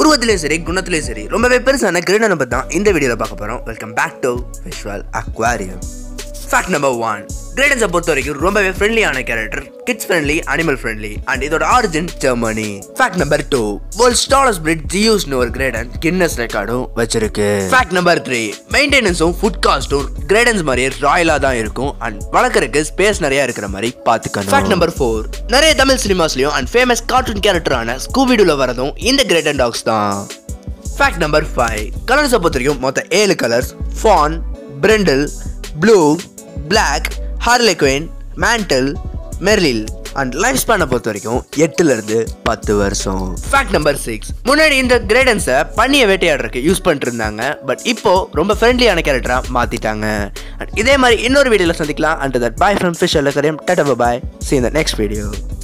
உருவத்திலையும் சரி குணத்திலையும் சரி ரொம்பவே பெருசான கிரீடனை பற்றி தான் இந்த வீடியோவில் பார்க்க போகிறோம் welcome back to visual aquarium fact number one கிரேடன்ஸை பொறுத்த வரைக்கும் ரொம்பவே ஃப்ரெண்ட்லியான character kids friendly animal friendly and இதோட origin Germany fact number two world tallest breed ஜியூஸ்னு ஒரு கிரேடன் கின்னஸ் ரெக்கார்டும் வச்சிருக்கு ஃபேக்ட் நம்பர் த்ரீ மெயின்டெனன்ஸும் ஃபுட் காஸ்ட்டும் கிரேடன்ஸ் மாதிரியே ராயலாக தான் இருக்கும் அண்ட் வளர்க்குறதுக்கு ஸ்பேஸ் நிறைய இருக்கிற மாதிரி பார்த்துக்கணும் ஃபேக்ட் நம்பர் ஃபோர் நிறைய தமிழ் சினிமாஸ்லையும் அண்ட் ஃபேமஸ் கார்ட்டூன் கேரக்டரான ஸ்கூபிடுல வரதும் இந்த கிரேடன் டாக்ஸ் தான் ஃபேக்ட் நம்பர் ஃபைவ் கலர்ஸை பொறுத்த வரைக்கும் மொத்தம் ஏழு colours fawn brindle blue black harlequin mantle merle and life ஸ்பேனை பொறுத்த வரைக்கும் எட்டுலேருந்து பத்து வருஷம் ஃபேக்ட் நம்பர் சிக்ஸ் முன்னாடி இந்த கிரேடன்ஸை பன்னியை வேட்டையாடுறதுக்கு யூஸ் பண்ணிட்டு இருந்தாங்க பட் இப்போ ரொம்ப ஃப்ரெண்ட்லியான கேரக்டராக மாற்றிட்டாங்க அண்ட் இதே மாதிரி இன்னொரு வீடியோவில் சந்திக்கலாம் and that bye from fish aquarium tata bye see இந்த நெக்ஸ்ட் வீடியோ